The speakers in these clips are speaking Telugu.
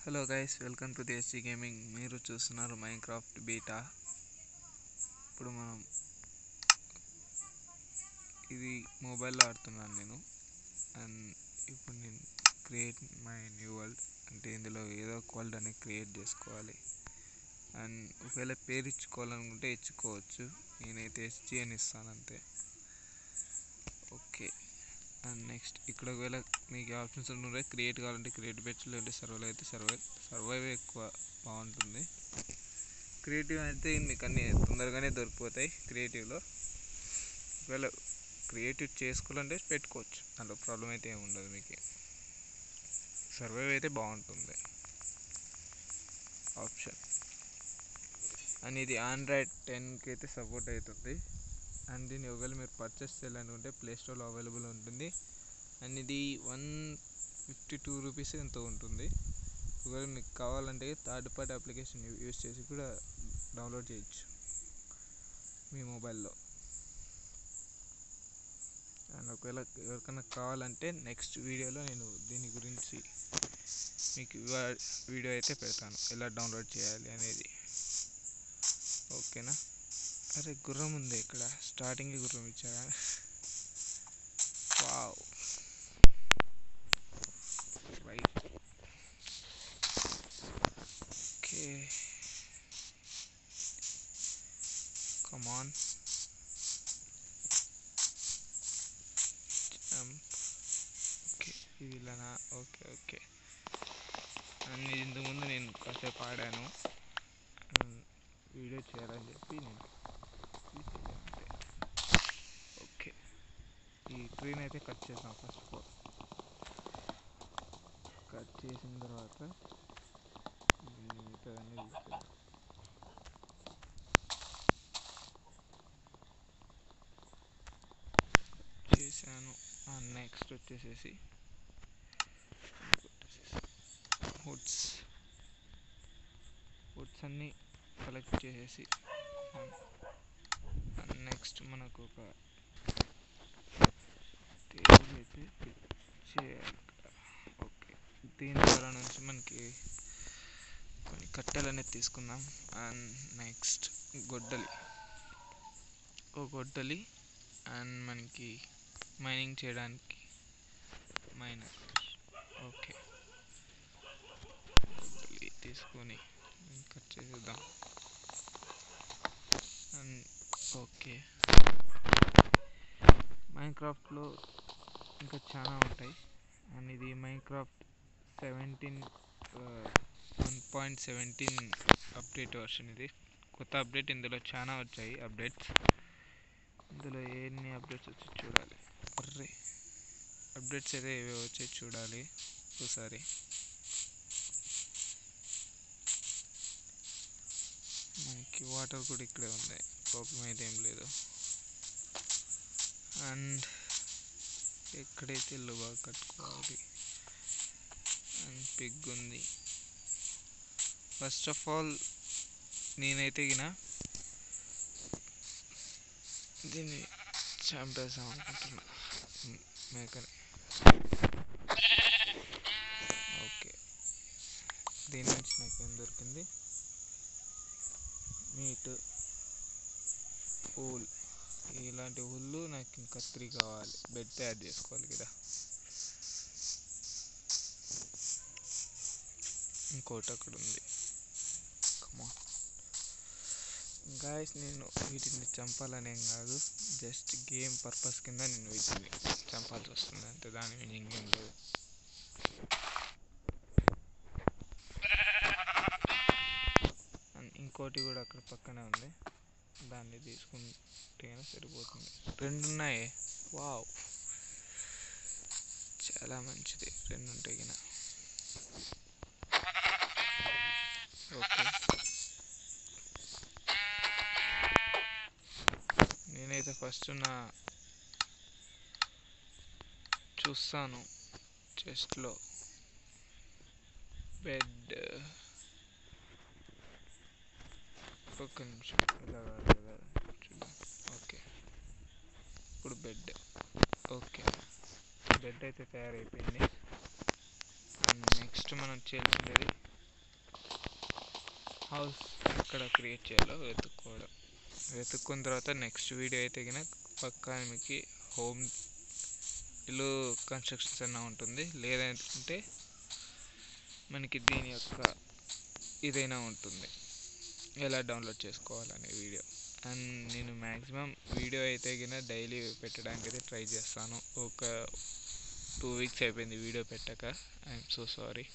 hello guys welcome to Desi gaming మీరు చూస్తున్నారు మైన్ క్రాఫ్ట్ బీటా ఇప్పుడు మనం ఇది మొబైల్లో ఆడుతున్నాను నేను అండ్ ఇప్పుడు నేను క్రియేట్ మై న్యూ వరల్డ్ అంటే ఇందులో ఏదో ఒక వరల్డ్ అనేది క్రియేట్ చేసుకోవాలి అండ్ ఒకవేళ పేరు ఇచ్చుకోవాలనుకుంటే ఇచ్చుకోవచ్చు నేనైతే ఎస్జీ అని ఇస్తాను అంతే ఓకే అండ్ నెక్స్ట్ ఇక్కడ ఒకవేళ మీకు ఆప్షన్స్ ఉన్నాయి క్రియేట్ కావాలంటే క్రియేట్ పెట్టు లేదంటే సర్వైవ్ అయితే సర్వైవ్ సర్వైవ్ ఎక్కువ బాగుంటుంది క్రియేటివ్ అయితే మీకు అన్ని తొందరగానే దొరికిపోతాయి క్రియేటివ్లో ఒకవేళ క్రియేటివ్ చేసుకోవాలంటే పెట్టుకోవచ్చు దాంట్లో ప్రాబ్లం అయితే ఏమి ఉండదు మీకు సర్వైవ్ అయితే బాగుంటుంది ఆప్షన్ అండ్ ఇది ఆండ్రాయిడ్ టెన్కి అయితే సపోర్ట్ అవుతుంది అండ్ దీన్ని ఒకవేళ మీరు పర్చేస్ చేయాలనుకుంటే ప్లే స్టోర్లో అవైలబుల్ ఉంటుంది అండ్ ఇది వన్ ఫిఫ్టీ టూ రూపీస్ ఎంతో ఉంటుంది ఒకవేళ మీకు కావాలంటే థర్డ్ పార్టీ అప్లికేషన్ యూస్ చేసి కూడా డౌన్లోడ్ చేయొచ్చు మీ మొబైల్లో అండ్ ఒకవేళ ఎవరికైనా కావాలంటే నెక్స్ట్ వీడియోలో నేను దీని గురించి మీకు వీడియో అయితే పెడతాను ఎలా డౌన్లోడ్ చేయాలి అనేది ఓకేనా అరే గుర్రం ఉంది ఇక్కడ స్టార్టింగ్ గుర్రం ఇచ్చారా wow right okay come on jump okay ఇది ఇలానా ఓకే ఓకే అన్ని ఇంతకుముందు నేను కాసేపు ఆడాను వీడియో చేయాలని చెప్పి నేను అంతే ఓకే ఈ ట్రీని అయితే కట్ చేద్దాం ఫస్ట్ ఆఫ్ ఆల్ కట్ చేసిన తర్వాత మిగతాదన్నీ తీసేద్దాం చేశాను నెక్స్ట్ వచ్చేసేసి హుడ్స్ హుడ్స్ అన్నీ కలెక్ట్ చేసేసి నెక్స్ట్ మనకు ఒక టేబుల్ అయితే చేయాలి ఓకే దీని ద్వారా నుంచి మనకి కొన్ని కట్టెలు అనేది తీసుకుందాం అండ్ నెక్స్ట్ గొడ్డలి ఓ గొడ్డలి అండ్ మనకి మైనింగ్ చేయడానికి మైనర్ ఓకే గొడ్డలి తీసుకొని కట్ చేసేద్దాం అండ్ ఓకే మైన్క్రాఫ్ట్లో ఇంకా చాలా ఉంటాయి అండ్ ఇది Minecraft seventeen one point seventeen update version ఇది కొత్త అప్డేట్ ఇందులో చాలా వచ్చాయి అప్డేట్స్ ఇందులో ఎన్ని అప్డేట్స్ వచ్చి చూడాలి అర్రే అప్డేట్స్ అయితే ఏవో వచ్చాయి చూడాలి ఒకసారి మనకి వాటర్ కూడా ఇక్కడే ఉంది ప్రాబ్లం అయితే ఏం లేదు అండ్ ఎక్కడైతే ఇల్లు బాగా కట్టుకోవాలి అండ్ పిగ్ ఉంది ఫస్ట్ ఆఫ్ ఆల్ నేనైతే గిన దీన్ని చంపేసాం అనుకుంటున్నా మేకని ఓకే దీని నుంచి నాకు ఏం దొరికింది మీట్ ఊల్ ఇలాంటి ఊళ్ళు నాకు ఇంకా త్రీ కావాలి బెడ్ తయారు చేసుకోవాలి కదా ఇంకోటి అక్కడ ఉంది కమా గాయస్ నేను వీటిని చంపాలనేం కాదు జస్ట్ గేమ్ పర్పస్ కింద నేను వీటిని చంపాల్సి వస్తుంది అంతే దాని మీనింగ్ ఏం లేదు ఇంకోటి కూడా అక్కడ పక్కనే ఉంది దాన్ని తీసుకుంటే సరిపోతుంది రెండు ఉన్నాయి వావ్ చాలా మంచిది రెండు ఉంటాయి గిన ఓకే నేనైతే ఫస్ట్ నా చూస్తాను చెస్ట్లో బెడ్ ఒక్క నిమిషం ఇలా కాదు కదా చూద్దాం ఓకే ఇప్పుడు బెడ్ ఓకే బెడ్ అయితే తయారైపోయింది అండ్ నెక్స్ట్ మనం చేయాల్సింది హౌస్ ఎక్కడ క్రియేట్ చేయాలో వెతుక్కోవడం వెతుక్కున్న తర్వాత నెక్స్ట్ వీడియో అయితే కనుక పక్కా మీకు హోమ్ ఇల్లు కన్స్ట్రక్షన్స్ అన్న ఉంటుంది లేదంటే మనకి దీని యొక్క ఇదైనా ఉంటుంది ఎలా డౌన్లోడ్ చేసుకోవాలనే వీడియో అండ్ నేను మ్యాక్సిమం వీడియో అయితే కింద డైలీ పెట్టడానికి అయితే ట్రై చేస్తాను ఒక టూ వీక్స్ అయిపోయింది వీడియో పెట్టక I'm so sorry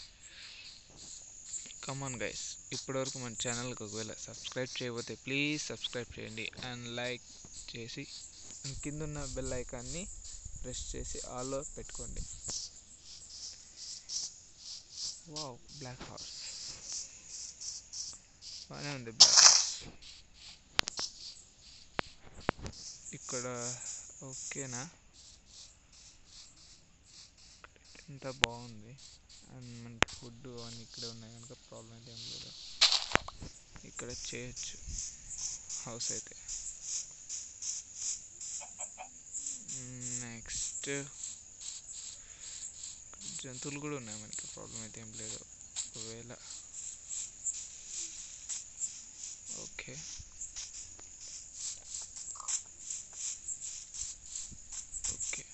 come on guys ఇప్పటివరకు మన ఛానల్కి ఒకవేళ సబ్స్క్రైబ్ చేయకపోతే ప్లీజ్ సబ్స్క్రైబ్ చేయండి అండ్ లైక్ చేసి కింద ఉన్న బెల్ ఐకాన్ని ప్రెస్ చేసి ఆల్లో పెట్టుకోండి వావ్ బ్లాక్ హార్స్ బాగానే ఉంది బ్లాక్ హార్స్ ఇక్కడ ఓకేనా ఇంత బాగుంది అండ్ మనకి ఫుడ్ అన్నీ ఇక్కడే ఉన్నాయి కనుక ప్రాబ్లం అయితే ఏం లేదు ఇక్కడ చేయొచ్చు హౌస్ అయితే నెక్స్ట్ జంతువులు కూడా ఉన్నాయి మనకి ప్రాబ్లం అయితే ఏం లేదు ఒకవేళ ఓకే ఓకే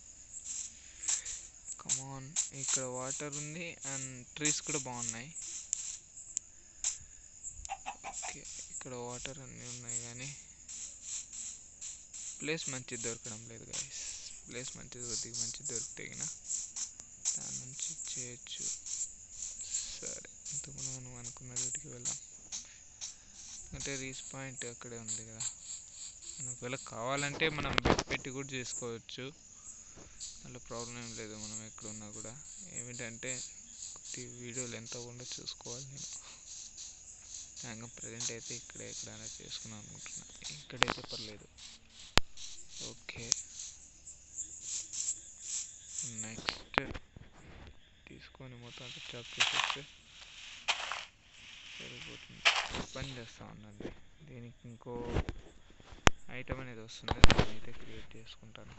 కమాన్ ఇక్కడ వాటర్ ఉంది అండ్ ట్రీస్ కూడా బాగున్నాయి ఓకే ఇక్కడ వాటర్ అన్నీ ఉన్నాయి కానీ ప్లేస్ మంచిది దొరకడం లేదు గాయస్ ప్లేస్ మంచిది కొద్దిగా మంచిది దొరికితే గిన దాని నుంచి చేయొచ్చు సరే ఇంతకుముందు మనం అనుకున్న చోటికి వెళ్దాం అంటే రీస్ పాయింట్ అక్కడే ఉంది కదా మనం ఒకవేళ కావాలంటే మనం బెడ్ పెట్టి కూడా చేసుకోవచ్చు అలా ప్రాబ్లం ఏం లేదు మనం ఎక్కడ ఉన్నా కూడా ఏమిటంటే కొద్ది వీడియోలు ఎంత ఉందో చూసుకోవాలి నేను ఇంకా ప్రజెంట్ అయితే ఇక్కడే ఎక్కడైనా చేసుకున్నాం అనుకుంటున్నా ఇక్కడైతే పర్లేదు ఓకే నెక్స్ట్ తీసుకొని మొత్తం అంతా చాప్ చేసేస్తే సరిపోతుంది పని చేస్తా ఉండండి దీనికి ఇంకో ఐటమ్ అనేది వస్తుంది దాన్ని అయితే క్రియేట్ చేసుకుంటాను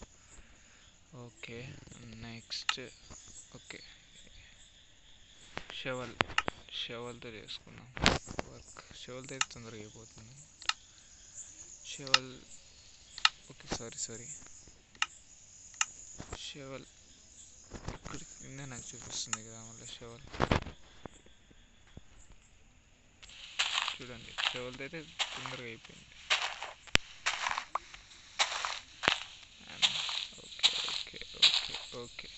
ఓకే నెక్స్ట్ ఓకే షవల్ షవల్తో చేసుకున్నాం వర్క్ షవల్తో అయితే తొందరగా అయిపోతుంది shovel okay sorry sorry shovel ఇక్కడ కింద నాకు చూపిస్తుంది కదా మళ్ళీ షవల్ చూడండి షవల్తో అయితే తొందరగా అయిపోయింది okay okay okay okay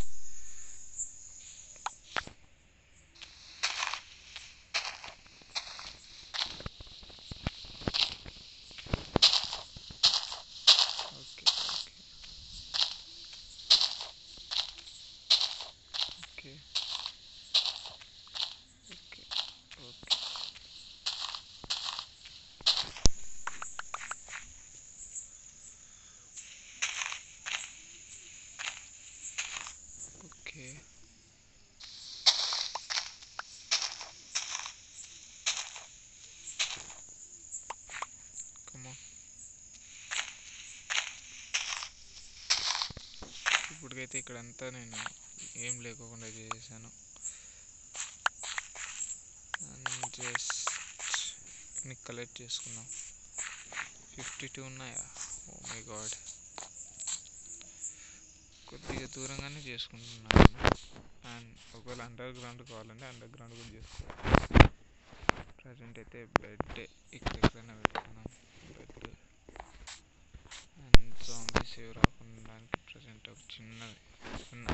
okay okay okay okay okay కమా ఇప్పటికైతే ఇక్కడంతా నేను ఏం లేకోకుండా చేసేసాను జస్ట్ ఇన్ని కలెక్ట్ చేసుకున్నాం ఫిఫ్టీ టూ ఉన్నాయా ఓ మై గాడ్ కొద్దిగా దూరంగానే చేసుకుంటున్నాను అండ్ ఒకవేళ అండర్ గ్రౌండ్ కావాలంటే అండర్ గ్రౌండ్ కూడా చేసుకోవాలి ప్రజెంట్ అయితే బెడ్ ఇక్కడ ఎక్కడైనా పెట్టుకున్నాం బెడ్ అండ్ జాంబీస్ ఏవి రాకుండా ప్రజెంట్ ఒక చిన్నది చిన్న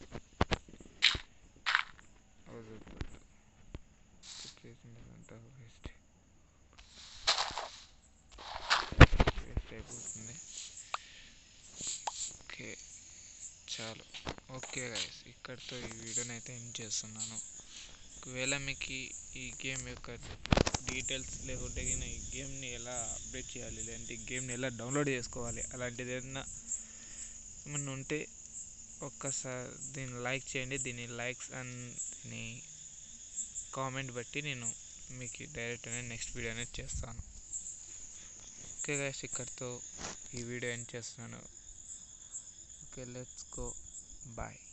వదులుతుంది చేసినదంతా వేస్ట్ వేస్ట్ అయిపోతుంది ఓకే చాలు ఓకే గైస్ ఇక్కడితో ఈ వీడియోని అయితే ఎండ్ చేస్తున్నాను ఒకవేళ మీకు ఈ- ఈ గేమ్ యొక్క డీటెయిల్స్ లేకుంటే గిన ఈ గేమ్ని ఎలా అప్డేట్ చేయాలి లేదంటే ఈ గేమ్ని ఎలా డౌన్లోడ్ చేసుకోవాలి అలాంటిది ఏదైనా ఏమన్నా ఉంటే ఒక్కసారి దీన్ని లైక్ చేయండి దీని లైక్స్ అండ్ దీని కామెంట్ బట్టి నేను మీకు డైరెక్ట్ అనేది నెక్స్ట్ వీడియో అనేది చేస్తాను ఓకే గైస్ ఇక్కడితో ఈ వీడియో ఎండ్ చేస్తున్నాను ఓకే లెట్స్ గో బాయ్